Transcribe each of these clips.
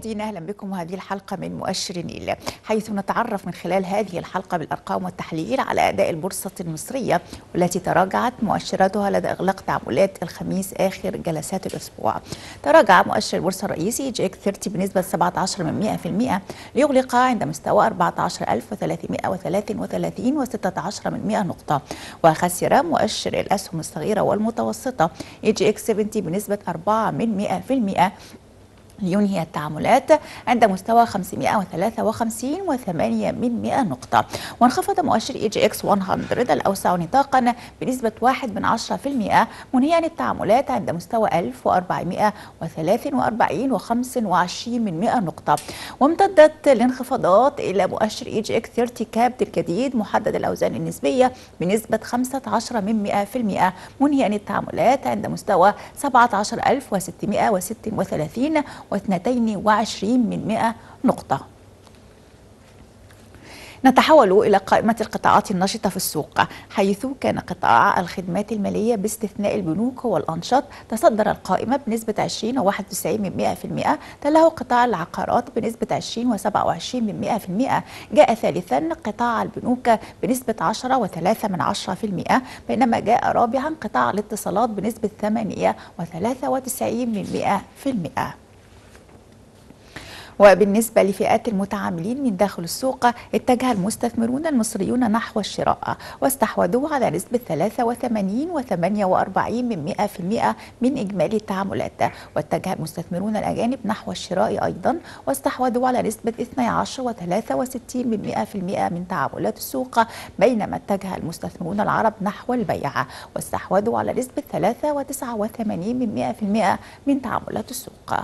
مشاهدينا اهلا بكم وهذه الحلقه من مؤشر النيل حيث نتعرف من خلال هذه الحلقه بالارقام والتحليل على اداء البورصه المصريه والتي تراجعت مؤشراتها لدى اغلاق تعاملات الخميس اخر جلسات الاسبوع. تراجع مؤشر البورصه الرئيسي جيك 30 بنسبه 17 من 100% ليغلق عند مستوى 14333 و16 من 100 نقطه وخسر مؤشر الاسهم الصغيره والمتوسطه اي جي اكس 70 بنسبه 4 من 100% لينهي التعاملات عند مستوى 553 و8 من 100 نقطة وانخفض مؤشر اي جي اكس 100 الأوسع نطاقا بنسبة 1 من 10% منهيا التعاملات عند مستوى 1443 و25 من 100 نقطة وامتدت الانخفاضات إلى مؤشر اي جي اكس 30 كاب الجديد محدد الأوزان النسبية بنسبة 15 من 100% منهيا التعاملات عند مستوى 17636 و22 من 100 نقطة نتحول إلى قائمة القطاعات النشطة في السوق حيث كان قطاع الخدمات المالية باستثناء البنوك والأنشط تصدر القائمة بنسبة 20 و91 من 100% تلاه قطاع العقارات بنسبة 20 و27 من 100% جاء ثالثا قطاع البنوك بنسبة 10 و3 من 10% بينما جاء رابعا قطاع الاتصالات بنسبة 8 و93 من 100% وبالنسبة لفئات المتعاملين من داخل السوق اتجه المستثمرون المصريون نحو الشراء واستحوذوا على نسبة 83 و48 من 100% من إجمالي التعاملات واتجه المستثمرون الأجانب نحو الشراء أيضا واستحوذوا على نسبة 12 و63 من 100% من تعاملات السوق بينما اتجه المستثمرون العرب نحو البيع واستحوذوا على نسبة 3 و89 من 100% من تعاملات السوق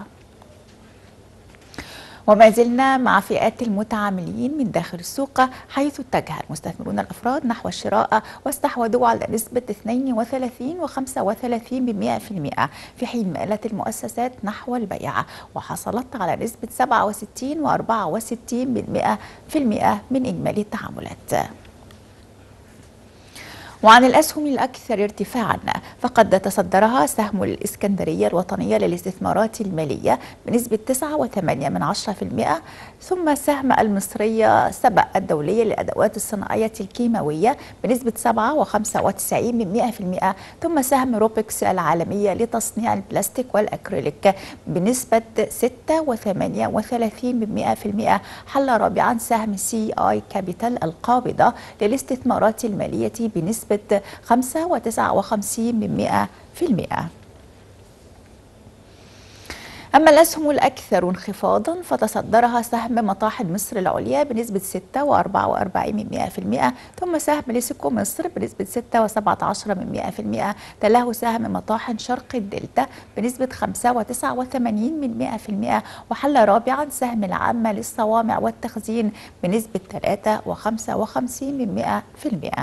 وما زلنا مع فئات المتعاملين من داخل السوق حيث اتجه المستثمرون الافراد نحو الشراء واستحوذوا على نسبه 32 و35 بالمئة في حين مالت المؤسسات نحو البيع وحصلت على نسبه 67 و64 بالمئة في المئة من اجمالي التعاملات. وعن الأسهم الأكثر ارتفاعا فقد تصدرها سهم الإسكندرية الوطنية للاستثمارات المالية بنسبة 9.8 من 10% ثم سهم المصرية سبق الدولية للأدوات الصناعية الكيماوية بنسبة 7.95 من 100% ثم سهم روبكس العالمية لتصنيع البلاستيك والأكريليك بنسبة 6.38 من 100% حل رابعا سهم سي آي كابيتال القابضة للاستثمارات المالية بنسبة بنسبة 5.59 من 100%. أما الأسهم الأكثر انخفاضا فتصدرها سهم مطاحن مصر العليا بنسبة 6.44 من 100% ثم سهم ليسكو مصر بنسبة 6.17 من 100% تلاه سهم مطاحن شرق الدلتا بنسبة 5.89 من 100% وحل رابعا سهم العامة للصوامع والتخزين بنسبة 3.55 من 100%.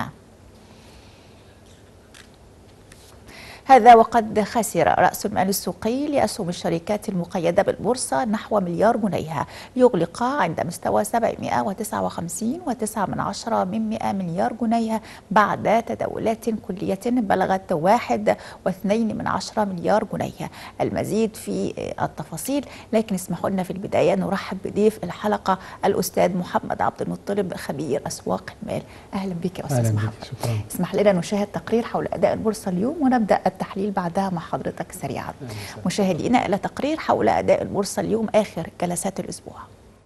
هذا وقد خسر رأس المال السوقي لأسهم الشركات المقيدة بالبورصة نحو مليار جنيه ليغلق عند مستوى 759 و9 من عشرة من 100 مليار جنيه بعد تداولات كلية بلغت 1 و2 من عشرة مليار جنيه المزيد في التفاصيل لكن اسمحوا لنا في البداية نرحب بضيف الحلقة الأستاذ محمد عبد المطلب خبير أسواق المال أهلا بك يا أستاذ محمد شكرا. اسمح لنا نشاهد تقرير حول أداء البورصة اليوم ونبدأ التحليل بعدها مع حضرتك سريعا مشاهدينا إلى تقرير حول أداء البورصة اليوم آخر جلسات الأسبوع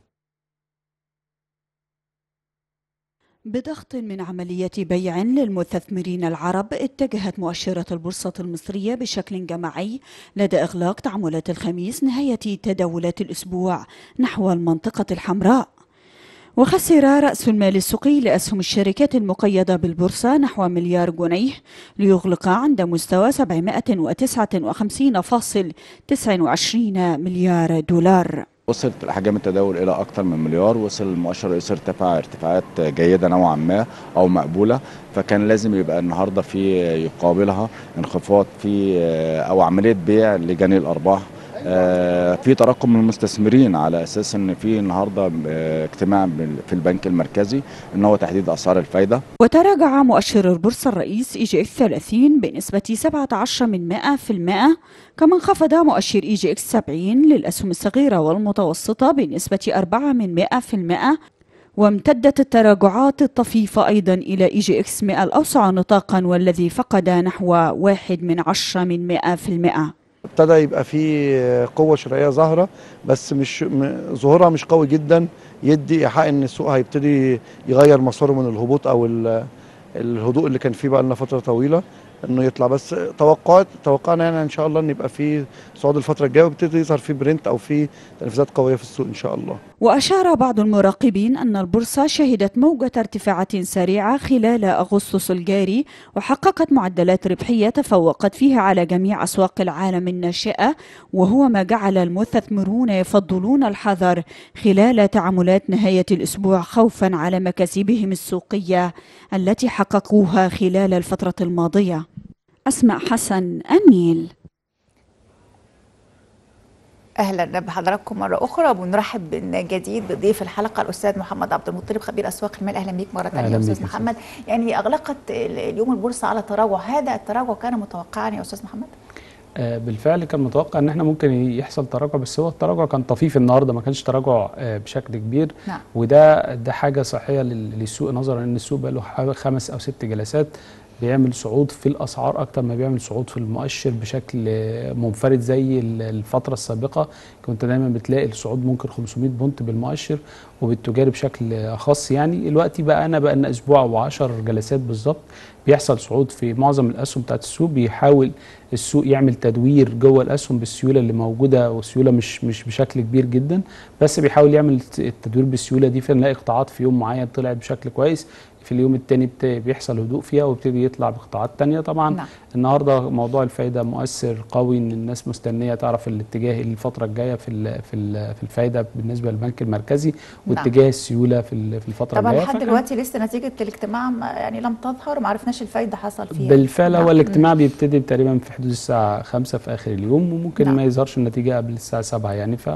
بضغط من عملية بيع للمستثمرين العرب اتجهت مؤشرات البورصة المصرية بشكل جماعي لدى إغلاق تعاملات الخميس نهاية تداولات الأسبوع نحو المنطقة الحمراء وخسر رأس المال السوقي لأسهم الشركات المقيدة بالبورصة نحو مليار جنيه ليغلق عند مستوى 759.29 مليار دولار وصلت احجام التداول الى اكثر من مليار وصل المؤشر الرئيسي ارتفع ارتفاعات جيده نوعا ما او مقبوله فكان لازم يبقى النهارده في يقابلها انخفاض في او عمليه بيع لجني الارباح آه، في ترقب من المستثمرين على اساس ان في النهارده آه، اجتماع بال- في البنك المركزي ان هو تحديد اسعار الفايده وتراجع مؤشر البورصة الرئيس إي جي إكس 30 بنسبة 17 من 100 في المئة كما انخفض مؤشر إي جي إكس 70 للأسهم الصغيرة والمتوسطة بنسبة 4 من 100 في المئة وامتدت التراجعات الطفيفة أيضا إلى إي جي إكس 100 الأوسع نطاقا والذي فقد نحو 1 من 10 من 100 في المئة ابتدى يبقى في قوة شرائية ظاهرة بس مش م- ظهورها مش قوي جدا يدي إيحاء إن السوق هيبتدي يغير مساره من الهبوط أو ال- الهدوء اللي كان فيه بقى لنا فترة طويلة إنه يطلع بس توقعات توقعنا يعني إن شاء الله إن يبقى في صعود الفترة الجاية ويبتدي يظهر في برنت أو في تنفيذات قوية في السوق إن شاء الله وأشار بعض المراقبين أن البورصة شهدت موجة ارتفاعات سريعة خلال أغسطس الجاري وحققت معدلات ربحية تفوقت فيها على جميع أسواق العالم الناشئة وهو ما جعل المستثمرون يفضلون الحذر خلال تعاملات نهاية الأسبوع خوفا على مكاسبهم السوقية التي حققوها خلال الفترة الماضية أسماء حسن النيل اهلا بحضراتكم مره اخرى ونرحب من جديد بضيف الحلقه الاستاذ محمد عبد المطلب خبير اسواق المال اهلا بيك مره ثانيه أهلاً يا استاذ بيك يا محمد يعني اغلقت ال- اليوم البورصه على تراجع هذا التراجع كان متوقعا يا استاذ محمد آه، بالفعل كان متوقع ان احنا ممكن يحصل تراجع بس هو التراجع كان طفيف النهارده ما كانش تراجع آه، بشكل كبير نعم وده ده حاجه صحيه لل- للسوق نظرا ان السوق بقى له حوالي خمس او ست جلسات بيعمل صعود في الاسعار اكتر ما بيعمل صعود في المؤشر بشكل آه، منفرد زي ال- الفتره السابقه كنت دايما بتلاقي الصعود ممكن 500 بونت بالمؤشر وبالتجاري بشكل آه، خاص يعني دلوقتي بقى انا بقى لنا اسبوع و10 جلسات بالظبط بيحصل صعود في معظم الاسهم بتاعت السوق بيحاول السوق يعمل تدوير جوه الاسهم بالسيوله اللي موجوده والسيوله مش مش بشكل كبير جدا بس بيحاول يعمل التدوير بالسيوله دي فنلاقي قطاعات في يوم معين طلعت بشكل كويس في اليوم التاني بت- بيحصل هدوء فيها ويبتدي يطلع بقطاعات تانية طبعا نعم. النهارده موضوع الفايده مؤثر قوي ان الناس مستنيه تعرف الاتجاه الفتره الجايه في ال في ال في الفايده بالنسبه للبنك المركزي واتجاه السيوله في ال- في الفتره طبعا الجايه لحد فكان- دلوقتي لسه نتيجه الاجتماع ما- يعني لم تظهر وما عرفناش الفايده حصل فيها بالفعل نعم. هو الاجتماع بيبتدي تقريبا في حدود الساعة 5 في آخر اليوم وممكن نعم. ما يظهرش النتيجة قبل الساعة 7 يعني ف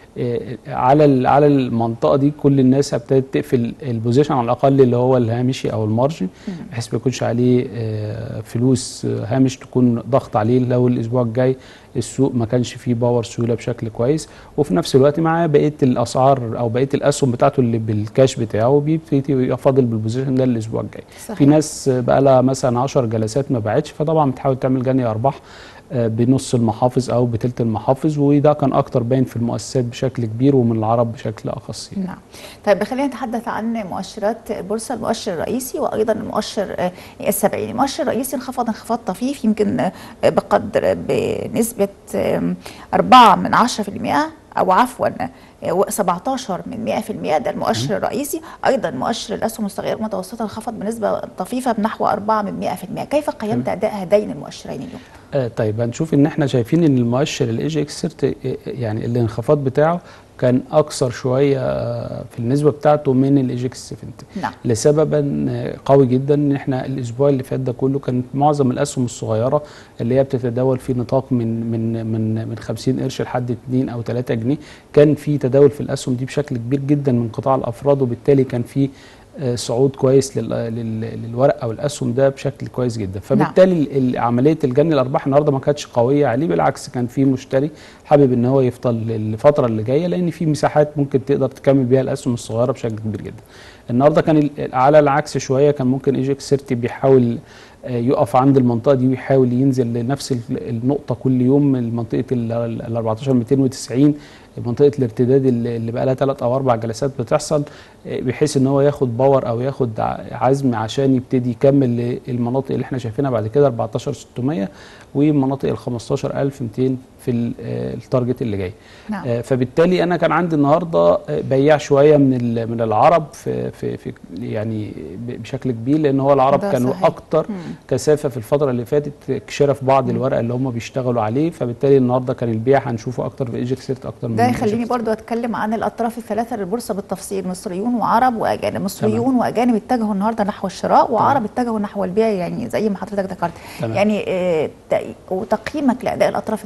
آه، على ال- على المنطقة دي كل الناس ابتدت تقفل البوزيشن على الأقل اللي هو الهامشي أو المارجن بحيث ما يكونش عليه آه، فلوس آه، هامش تكون ضغط عليه لو الأسبوع الجاي السوق ما كانش فيه باور سيوله بشكل كويس وفي نفس الوقت معاه بقيه الاسعار او بقيه الاسهم بتاعته اللي بالكاش بتاعه بيبتدي يبقى فاضل بالبوزيشن ده الاسبوع الجاي صحيح. في ناس بقى لها مثلا 10 جلسات ما باعتش فطبعا بتحاول تعمل جني ارباح آه، بنص المحافظ او بتلت المحافظ وده كان اكتر باين في المؤسسات بشكل كبير ومن العرب بشكل اخص يعني. نعم طيب خلينا نتحدث عن مؤشرات البورصه المؤشر الرئيسي وايضا المؤشر آه، السبعيني المؤشر الرئيسي انخفض انخفاض طفيف يمكن آه، بقدر بنسبه آم، 4 من 10% او عفوا آه، 17 من 100% ده المؤشر الرئيسي ايضا مؤشر الاسهم الصغيره المتوسطه انخفض بنسبه طفيفه بنحو 4 من 100% كيف قيمت اداء هذين المؤشرين اليوم آه طيب هنشوف ان احنا شايفين ان المؤشر الاي جي اكس يعني الانخفاض بتاعه كان اكثر شويه آه، في النسبه بتاعته من الاي جي اكس 70 نعم لسببا آه، قوي جدا ان احنا الاسبوع اللي فات ده كله كان معظم الاسهم الصغيره اللي هي بتتداول في نطاق من من من من 50 قرش لحد 2 او 3 جنيه كان في تداول في الاسهم دي بشكل كبير جدا من قطاع الافراد وبالتالي كان في آه، صعود كويس لل- لل- للورق او الاسهم ده بشكل كويس جدا فبالتالي ال- ال- عمليه الجني الارباح النهارده ما كانتش قويه عليه بالعكس كان في مشتري حابب ان هو يفضل الفتره اللي جايه لان في مساحات ممكن تقدر تكمل بيها الاسهم الصغيره بشكل كبير جدا النهارده كان ال- على العكس شويه كان ممكن ايجيكس 30 بيحاول آه، يقف عند المنطقه دي ويحاول ينزل لنفس ال- النقطه كل يوم من منطقه ال 14 290 منطقه الارتداد اللي اللي بقى لها ثلاث او اربع جلسات بتحصل آه، بحيث ان هو ياخد باور او ياخد ع- عزم عشان يبتدي يكمل للمناطق اللي احنا شايفينها بعد كده 14600 ومناطق ال 15200 في ال- آه، التارجت اللي جاي نعم آه، فبالتالي انا كان عندي النهارده آه، بياع شويه من ال- من العرب في في في يعني ب- بشكل كبير لان هو العرب ده كانوا صحيح. اكتر مم. كثافه في الفتره اللي فاتت شرف بعض الورق اللي هم بيشتغلوا عليه فبالتالي النهارده كان البيع هنشوفه اكتر في ايجيك سيرت اكتر من ده يخليني إيجيك برضو اتكلم عن الاطراف الثلاثه للبورصه بالتفصيل مصريون وعرب واجانب مصريون واجانب اتجهوا النهارده نحو الشراء وعرب اتجهوا نحو البيع يعني زي ما حضرتك ذكرت تمام. يعني آه، ت- وتقييمك لاداء الاطراف الثلاثه وسلوك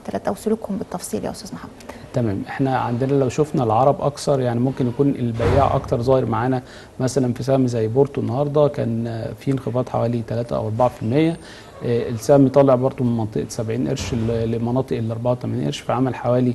سلوكهم بالتفصيل يا استاذ محمد تمام احنا عندنا لو شفنا العرب اكثر يعني ممكن يكون البياع اكتر ظاهر معانا مثلا في سهم زي بورتو النهارده كان في انخفاض حوالي 3 او 4% السهم طالع برضه من منطقه 70 قرش لمناطق ال 84 قرش فعمل حوالي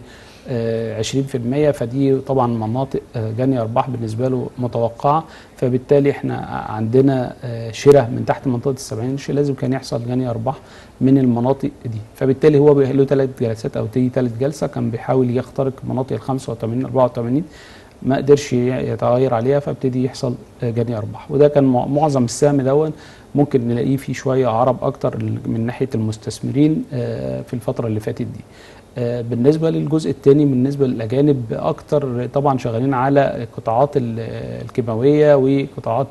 20% فدي طبعا مناطق جني ارباح بالنسبه له متوقعه فبالتالي احنا عندنا شراء من تحت منطقه ال 70 قرش لازم كان يحصل جني ارباح من المناطق دي فبالتالي هو له ثلاث جلسات او تيجي ثالث جلسه كان بيحاول يخترق مناطق ال 85 84 ما قدرش يتغير عليها فابتدي يحصل جني ارباح وده كان معظم السهم دون ممكن نلاقيه فيه شويه عرب اكتر من ناحيه المستثمرين في الفتره اللي فاتت دي بالنسبه للجزء الثاني بالنسبه للاجانب اكتر طبعا شغالين على القطاعات الكيماويه وقطاعات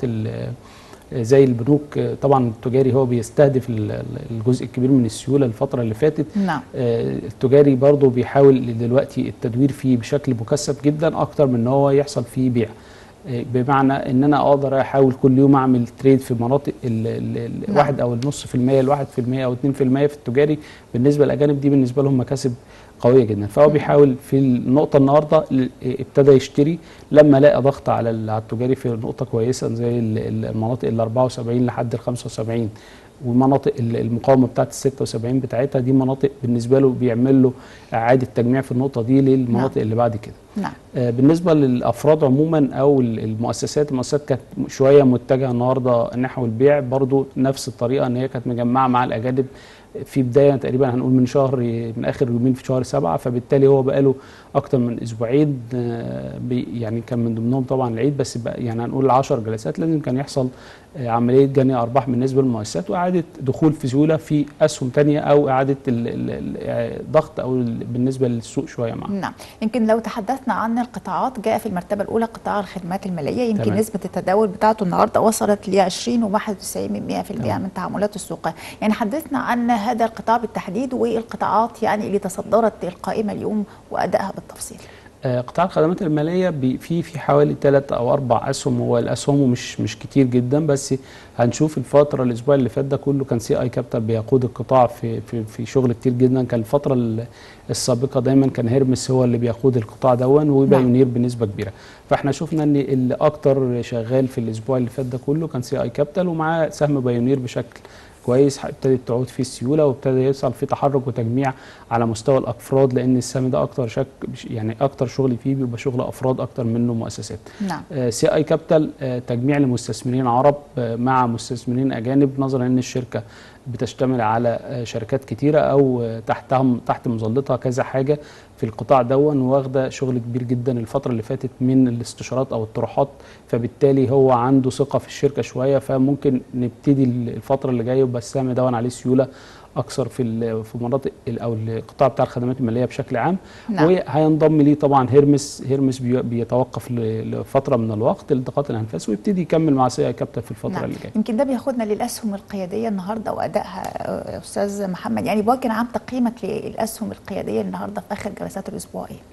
زي البنوك طبعا التجاري هو بيستهدف الجزء الكبير من السيوله الفتره اللي فاتت نعم التجاري برضه بيحاول دلوقتي التدوير فيه بشكل مكثف جدا اكتر من ان هو يحصل فيه بيع بمعنى ان انا اقدر احاول كل يوم اعمل تريد في مناطق الواحد او النص في المية الواحد في المية او اتنين في المية في التجاري بالنسبه للاجانب دي بالنسبه لهم مكاسب قويه جدا فهو بيحاول في النقطه النهارده ابتدى يشتري لما لقى ضغط على التجاري في نقطه كويسه زي المناطق ال 74 لحد ال 75 ومناطق المقاومه بتاعت ال 76 بتاعتها دي مناطق بالنسبه له بيعمل له اعاده تجميع في النقطه دي للمناطق نعم. اللي بعد كده نعم. آه بالنسبه للافراد عموما او المؤسسات المؤسسات كانت شويه متجهه النهارده نحو البيع برضو نفس الطريقه ان هي كانت مجمعه مع الاجانب في بدايه تقريبا هنقول من شهر من اخر يومين في شهر سبعه فبالتالي هو بقى له اكتر من اسبوعين يعني كان من ضمنهم طبعا العيد بس بقى يعني هنقول 10 جلسات لازم كان يحصل عمليه جني ارباح بالنسبه للمؤسسات واعاده دخول في سيوله في اسهم ثانيه او اعاده الضغط او بالنسبه للسوق شويه معاه. نعم يمكن لو تحدثنا عن القطاعات جاء في المرتبه الاولى قطاع الخدمات الماليه يمكن تمام. نسبه التداول بتاعته النهارده وصلت ل 20 و91% من تعاملات السوق يعني حدثنا عن هذا القطاع بالتحديد والقطاعات يعني اللي تصدرت القائمه اليوم وادائها بالتفصيل. قطاع الخدمات الماليه في في حوالي ثلاث او اربع اسهم هو الاسهم مش مش كتير جدا بس هنشوف الفتره الاسبوع اللي فات ده كله كان سي اي كابيتال بيقود القطاع في في في شغل كتير جدا كان الفتره السابقه دايما كان هيرمس هو اللي بيقود القطاع دون وبايونير بنسبه كبيره فاحنا شفنا ان اللي اكتر شغال في الاسبوع اللي فات ده كله كان سي اي كابيتال ومعاه سهم بايونير بشكل كويس ابتدت تعود فيه السيوله وابتدى يحصل فيه تحرك وتجميع على مستوى الافراد لان السهم ده اكتر شك يعني اكتر شغل فيه بيبقى شغل افراد اكتر منه مؤسسات. نعم. آه سي اي كابيتال آه تجميع لمستثمرين عرب آه مع مستثمرين اجانب نظرا ان الشركه بتشتمل على شركات كتيره او تحتهم تحت مظلتها كذا حاجه في القطاع دون واخده شغل كبير جدا الفتره اللي فاتت من الاستشارات او الطروحات فبالتالي هو عنده ثقه في الشركه شويه فممكن نبتدي الفتره اللي جايه يبقى السهم دون عليه سيوله اكثر في في مناطق او القطاع بتاع الخدمات الماليه بشكل عام نعم. وهينضم ليه طبعا هيرمس هيرمس بيتوقف لفتره من الوقت لالتقاط الانفاس ويبتدي يكمل مع سي اي كابيتال في الفتره نعم. اللي جايه يمكن ده بياخدنا للاسهم القياديه النهارده وادائها استاذ محمد يعني بوجه عام تقييمك للاسهم القياديه النهارده في اخر جلسات الاسبوع ايه؟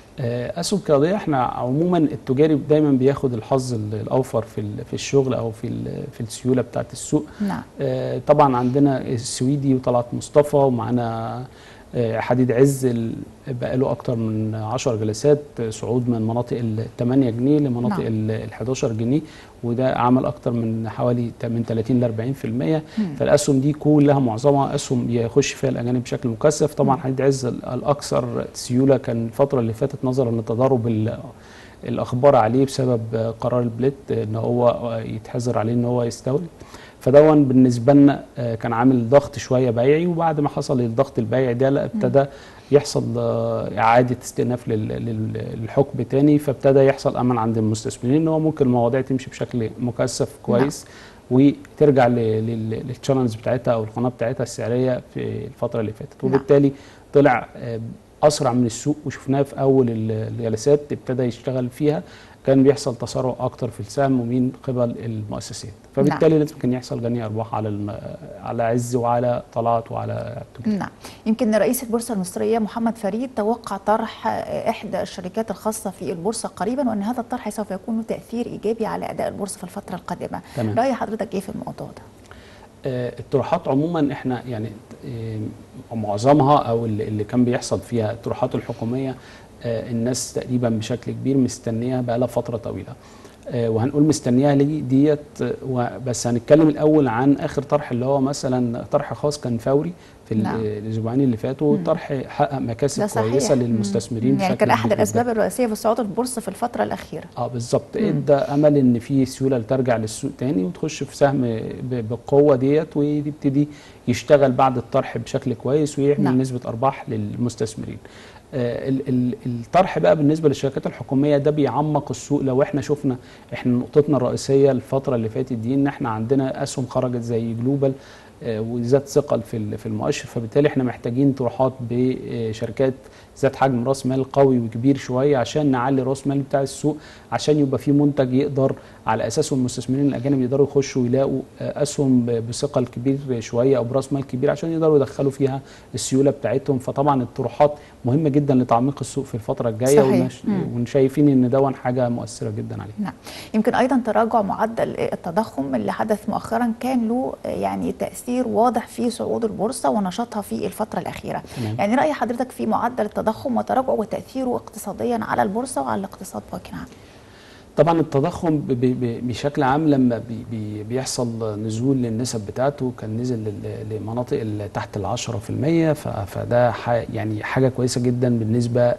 اسهم قياديه احنا عموما التجاري دايما بياخد الحظ الاوفر في في الشغل او في في السيوله بتاعه السوق نعم. طبعا عندنا السويدي وطلعت مصطفى ومعانا حديد عز بقى له اكتر من 10 جلسات صعود من مناطق ال 8 جنيه لمناطق نعم. ال 11 جنيه وده عمل اكتر من حوالي من 30 ل 40% فالاسهم دي كلها معظمها اسهم يخش فيها الاجانب بشكل مكثف طبعا حديد عز الاكثر سيوله كان الفتره اللي فاتت نظرا لتضارب الاخبار عليه بسبب قرار البليت ان هو يتحظر عليه ان هو يستورد فدون بالنسبه لنا كان عامل ضغط شويه بيعي وبعد ما حصل الضغط البيعي ده لا ابتدى يحصل اعاده استئناف للحكم تاني فابتدى يحصل امل عند المستثمرين ان هو ممكن المواضيع تمشي بشكل مكثف كويس وترجع للتشانلز بتاعتها او القناه بتاعتها السعريه في الفتره اللي فاتت وبالتالي طلع اسرع من السوق وشفناه في اول الجلسات ابتدى يشتغل فيها كان بيحصل تسارع اكتر في السهم ومن قبل المؤسسات فبالتالي نعم. لازم كان يحصل جني ارباح على الم... على عز وعلى طلعت وعلى التجارة. نعم يمكن رئيس البورصه المصريه محمد فريد توقع طرح احدى الشركات الخاصه في البورصه قريبا وان هذا الطرح سوف يكون له تاثير ايجابي على اداء البورصه في الفتره القادمه تمام. راي حضرتك ايه في الموضوع ده آه، الطروحات عموما احنا يعني آه، معظمها او اللي اللي كان بيحصل فيها الطروحات الحكوميه آه، الناس تقريبا بشكل كبير مستنيها بقى لها فتره طويله آه، وهنقول مستنياها ليه ديت آه، و- بس هنتكلم الاول عن اخر طرح اللي هو مثلا طرح خاص كان فوري في ال- نعم. آه، الاسبوعين اللي فاتوا طرح حقق مكاسب ده صحيح كويسه مم. للمستثمرين يعني بشكل كان احد كبير جداً. الاسباب الرئيسيه في صعود البورصه في الفتره الاخيره اه بالظبط ادى امل ان في سيوله ترجع للسوق تاني وتخش في سهم ب- بالقوه ديت ويبتدي يشتغل بعد الطرح بشكل كويس ويعمل نعم. نسبه ارباح للمستثمرين. آه ال- ال- الطرح بقى بالنسبه للشركات الحكوميه ده بيعمق السوق لو احنا شفنا احنا نقطتنا الرئيسيه الفتره اللي فاتت دي ان احنا عندنا اسهم خرجت زي جلوبال آه، وذات ثقل في ال- في المؤشر فبالتالي احنا محتاجين طروحات بشركات ذات حجم راس مال قوي وكبير شويه عشان نعلي راس مال بتاع السوق عشان يبقى في منتج يقدر على اساسه المستثمرين الاجانب يقدروا يخشوا ويلاقوا آه، اسهم ب- بثقل كبير شويه او براس مال كبير عشان يقدروا يدخلوا فيها السيوله بتاعتهم فطبعا الطروحات مهمه جدا لتعميق السوق في الفتره الجايه صحيح. ونش- مم. ونشايفين ان دون حاجه مؤثره جدا عليه نعم يمكن ايضا تراجع معدل التضخم اللي حدث مؤخرا كان له يعني تاثير واضح في صعود البورصه ونشاطها في الفتره الاخيره تمام. يعني راي حضرتك في معدل التضخم وتراجعه وتاثيره اقتصاديا على البورصه وعلى الاقتصاد بوجه عام طبعا التضخم ب- ب- بشكل عام لما بي بي بيحصل نزول للنسب بتاعته كان نزل لل- لمناطق اللي تحت ال 10% ف- فده ح- يعني حاجه كويسه جدا بالنسبه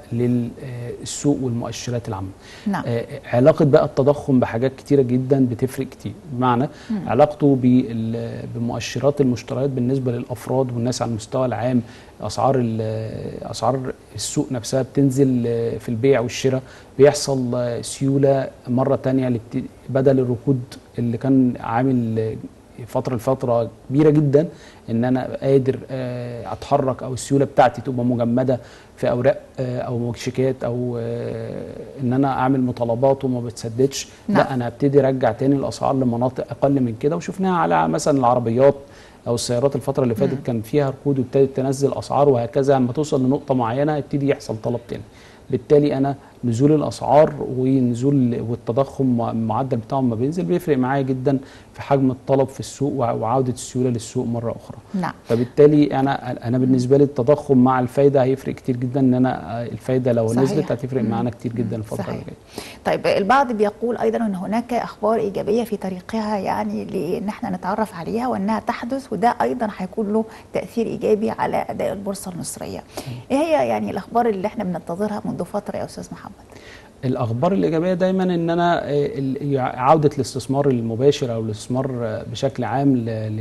للسوق والمؤشرات العامه. نعم آه، علاقه بقى التضخم بحاجات كتيره جدا بتفرق كتير بمعنى علاقته بال- بمؤشرات المشتريات بالنسبه للافراد والناس على المستوى العام اسعار ال- اسعار السوق نفسها بتنزل آه، في البيع والشراء بيحصل آه، سيوله مره تانية لبت- بدل الركود اللي كان عامل آه، فتره لفتره كبيره جدا ان انا قادر آه، اتحرك او السيوله بتاعتي تبقى مجمده في اوراق آه، او شيكات او آه، ان انا اعمل مطالبات وما بتسددش نعم. لا انا ابتدي ارجع تاني الاسعار لمناطق اقل من كده وشفناها على مثلا العربيات او السيارات الفتره اللي فاتت كان فيها ركود وابتدت تنزل اسعار وهكذا لما توصل لنقطه معينه يبتدي يحصل طلب تاني بالتالي انا نزول الاسعار ونزول والتضخم المعدل بتاعهم ما بينزل بيفرق معايا جدا في حجم الطلب في السوق وع- وعوده السيوله للسوق مره اخرى نعم فبالتالي انا انا بالنسبه لي التضخم مع الفايده هيفرق كتير جدا ان انا الفايده لو صحيح. نزلت هتفرق مم. معانا كتير جدا الفتره صحيح. اللي جايه طيب البعض بيقول ايضا ان هناك اخبار ايجابيه في طريقها يعني لان احنا نتعرف عليها وانها تحدث وده ايضا هيكون له تاثير ايجابي على اداء البورصه المصريه. ايه هي يعني الاخبار اللي احنا بننتظرها منذ فتره يا استاذ محمد؟ الاخبار الايجابيه دايما ان انا آه، ال- عوده الاستثمار المباشر او الاستثمار آه، بشكل عام ل ل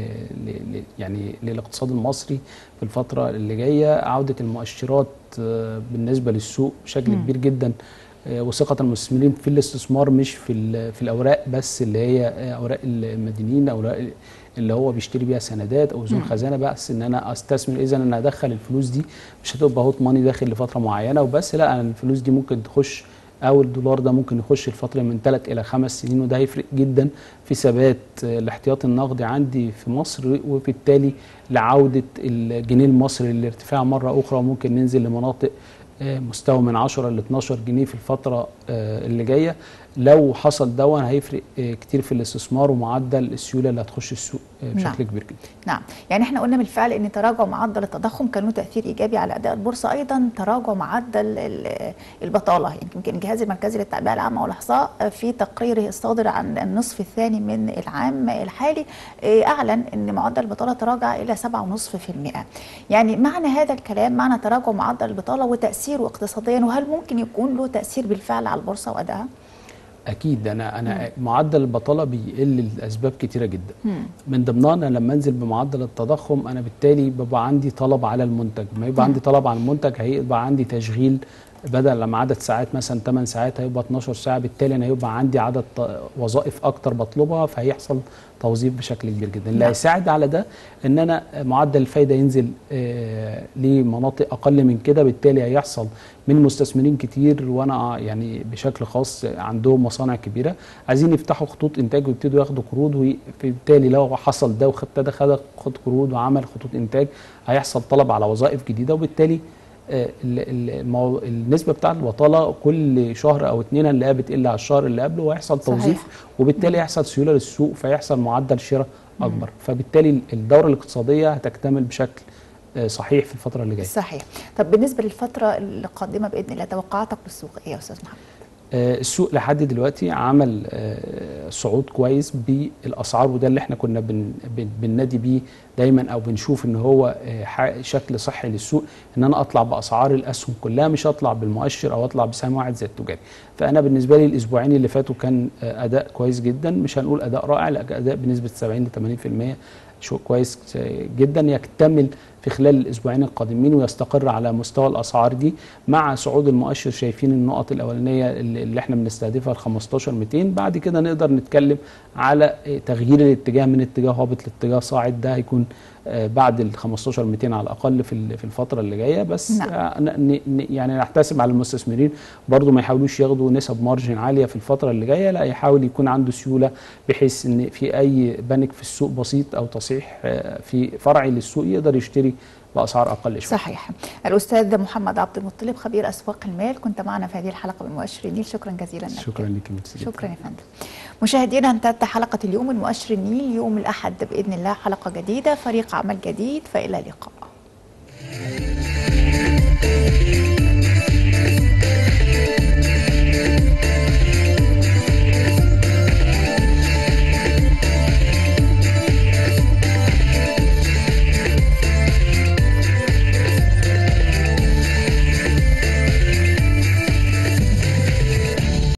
ل يعني للاقتصاد المصري في الفتره اللي جايه عوده المؤشرات آه، بالنسبه للسوق بشكل مم. كبير جدا آه، وثقه المستثمرين في الاستثمار مش في ال- في الاوراق بس اللي هي آه، اوراق المدينين اوراق اللي هو بيشتري بيها سندات او اذون مم. خزانه بس ان انا استثمر اذا انا ادخل الفلوس دي مش هتبقى هوت ماني داخل لفتره معينه وبس لا انا الفلوس دي ممكن تخش او الدولار ده ممكن يخش لفتره من 3 الى 5 سنين وده هيفرق جدا في ثبات آه، الاحتياطي النقدي عندي في مصر وبالتالي لعوده الجنيه المصري للارتفاع مره اخرى وممكن ننزل لمناطق آه، مستوى من 10 ل 12 جنيه في الفتره آه، اللي جايه لو حصل دون هيفرق آه، كتير في الاستثمار ومعدل السيوله اللي هتخش السوق آه، نعم. بشكل كبير جدا نعم يعني احنا قلنا بالفعل ان تراجع معدل التضخم كان له تاثير ايجابي على اداء البورصه ايضا تراجع معدل ال- البطاله يعني يمكن الجهاز المركزي للتعبئه العامه والاحصاء في تقريره الصادر عن النصف الثاني من العام الحالي اه، اعلن ان معدل البطاله تراجع الى 7.5% يعني معنى هذا الكلام معنى تراجع معدل البطاله وتاثيره اقتصاديا وهل ممكن يكون له تاثير بالفعل على البورصه وادائها؟ اكيد انا انا معدل البطاله بيقل لاسباب كتيره جدا مم. من ضمنها انا لما انزل بمعدل التضخم انا بالتالي بيبقى عندي طلب على المنتج ما يبقى عندي طلب على المنتج هيبقى عندي تشغيل بدل لما عدد ساعات مثلا 8 ساعات هيبقى 12 ساعه بالتالي انا هيبقى عندي عدد ط- وظائف اكتر بطلبها فهيحصل توظيف بشكل كبير جدا اللي نعم. هيساعد على ده ان انا معدل الفايده ينزل آه لمناطق اقل من كده بالتالي هيحصل من مستثمرين كتير وانا يعني بشكل خاص عندهم مصانع كبيره عايزين يفتحوا خطوط انتاج ويبتدوا ياخدوا قروض وبالتالي لو حصل ده وابتدى خد خد قروض وعمل خطوط انتاج هيحصل طلب على وظائف جديده وبالتالي آه، ال- ال- المو... النسبه بتاعه البطاله كل شهر او اتنين هنلاقيها بتقل على الشهر اللي قبله وهيحصل صحيح. توظيف وبالتالي يحصل سيوله للسوق فيحصل معدل شراء اكبر فبالتالي الدوره الاقتصاديه هتكتمل بشكل آه، صحيح في الفتره اللي جايه صحيح طب بالنسبه للفتره القادمه باذن الله توقعاتك للسوق ايه يا استاذ محمد آه، السوق لحد دلوقتي عمل آه، صعود كويس بالاسعار وده اللي احنا كنا بن بن- بننادي بيه دايما او بنشوف ان هو آه، ح- شكل صحي للسوق ان انا اطلع باسعار الاسهم كلها مش اطلع بالمؤشر او اطلع بسهم واحد زي التجاري فانا بالنسبه لي الاسبوعين اللي فاتوا كان آه، اداء كويس جدا مش هنقول اداء رائع لا اداء بنسبه 70 ل 80% شو كويس جدا يكتمل في خلال الاسبوعين القادمين ويستقر على مستوى الاسعار دي مع صعود المؤشر شايفين النقط الاولانيه اللي اللي احنا بنستهدفها ال 15 200 بعد كده نقدر نتكلم على تغيير الاتجاه من اتجاه هابط لاتجاه صاعد ده هيكون آه، بعد ال 15 200 على الاقل في ال- في الفتره اللي جايه بس نعم. آه، ن- ن- يعني نحتسب على المستثمرين برضو ما يحاولوش ياخدوا نسب مارجن عاليه في الفتره اللي جايه لا يحاول يكون عنده سيوله بحيث ان في اي بنك في السوق بسيط او تصحيح آه، في فرعي للسوق يقدر يشتري باسعار اقل شويه صحيح الاستاذ محمد عبد المطلب خبير اسواق المال كنت معنا في هذه الحلقه من مؤشر النيل شكرا جزيلا لك شكرا لك ميرسي جداً. شكرا يا فندم مشاهدينا انتهت حلقه اليوم من مؤشر النيل يوم الاحد باذن الله حلقه جديده فريق عمل جديد فالى اللقاء